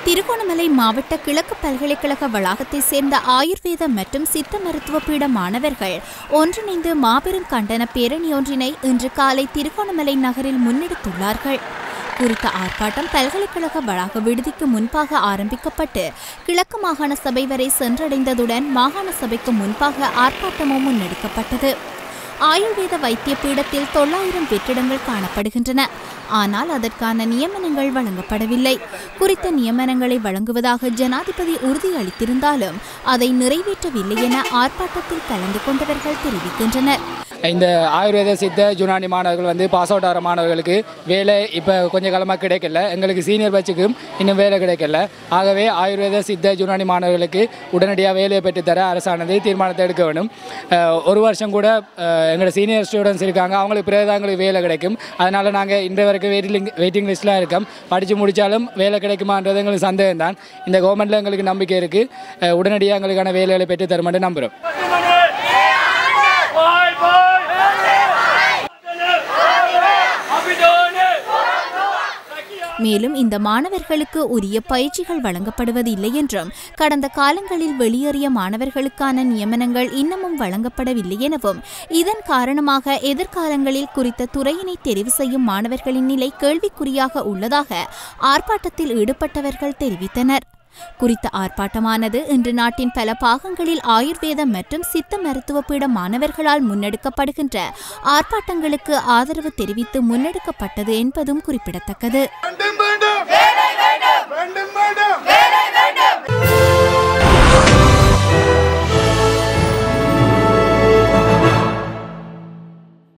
திருகோணமலை மாவட்ட கிழக்கு பல்கலைக்கழக வளாகத்தை சேர்ந்த ஆயுர்வேத மற்றும் சித்த மருத்துவ பீட மாணவர்கள் ஒன்றிணைந்து மாபெரும் கண்டன பேரணியொன்றினை இன்று காலை திருகோணமலை நகரில் முன்னெடுத்துள்ளார்கள் குறித்த ஆர்ப்பாட்டம் பல்கலைக்கழக வளாக விடுதிக்கு முன்பாக ஆரம்பிக்கப்பட்டு கிழக்கு மாகாண சபை வரை சென்றடைந்ததுடன் மாகாண சபைக்கு முன்பாக ஆர்ப்பாட்டமும் முன்னெடுக்கப்பட்டது ஆயுர்வேத வைத்திய பீடத்தில் தொள்ளாயிரம் வெற்றிடங்கள் காணப்படுகின்றன ஆனால் அதற்கான நியமனங்கள் வழங்கப்படவில்லை குறித்த நியமனங்களை வழங்குவதாக ஜனாதிபதி உறுதியளித்திருந்தாலும் அதை நிறைவேற்றவில்லை என ஆர்ப்பாட்டத்தில் கலந்து கொண்டவர்கள் தெரிவிக்கின்றனர் இந்த ஆயுர்வேத சித்த யுனானி மாணவர்கள் வந்து பாஸ் அவுட் ஆகிற மாணவர்களுக்கு வேலை இப்போ கொஞ்ச காலமாக கிடைக்கல எங்களுக்கு சீனியர் பேட்சுக்கும் இன்னும் வேலை கிடைக்கல ஆகவே ஆயுர்வேத சித்த யுனானி மாணவர்களுக்கு உடனடியாக வேலையை பெற்றுத்தர அரசானது தீர்மானத்தை எடுக்க வேண்டும் அஹ், ஒரு வருஷம் கூட அஹ், எங்களோட சீனியர் ஸ்டூடெண்ட்ஸ் இருக்காங்க அவங்களுக்கு பிறகு தான் எங்களுக்கு வேலை கிடைக்கும் அதனால் நாங்கள் இன்று வரைக்கும் வெயிட்டிங் வெயிட்டிங் லிஸ்ட்டில் இருக்கோம் படித்து முடித்தாலும் வேலை கிடைக்குமான்றது எங்களுக்கு சந்தேகம் தான் இந்த கவர்மெண்ட்டில் எங்களுக்கு நம்பிக்கை இருக்குது உடனடியாக எங்களுக்கான வேலைகளை பெற்று தருமாறு நம்புகிறோம் Bye bye. Abidone. மேலும் இந்த மாணவர்களுக்கு உரிய பயிற்சிகள் வழங்கப்படுவதில்லை என்றும் கடந்த காலங்களில் வெளியேறிய மாணவர்களுக்கான நியமனங்கள் இன்னமும் வழங்கப்படவில்லை எனவும் இதன் காரணமாக எதிர்காலங்களில் குறித்த துறையினை தெரிவு செய்யும் மாணவர்களின் நிலை கேள்விக்குறியாக உள்ளதாக ஆர்ப்பாட்டத்தில் ஈடுபட்டவர்கள் தெரிவித்தனர் குறித்த ஆர்ப்பாட்டமானது இன்று நாட்டின் பல பாகங்களில் ஆயுர்வேதம் மற்றும் சித்த மருத்துவ பீட மாணவர்களால் முன்னெடுக்கப்படுகின்ற ஆர்ப்பாட்டங்களுக்கு ஆதரவு தெரிவித்து முன்னெடுக்கப்பட்டது என்பதும் குறிப்பிடத்தக்கது கண்டு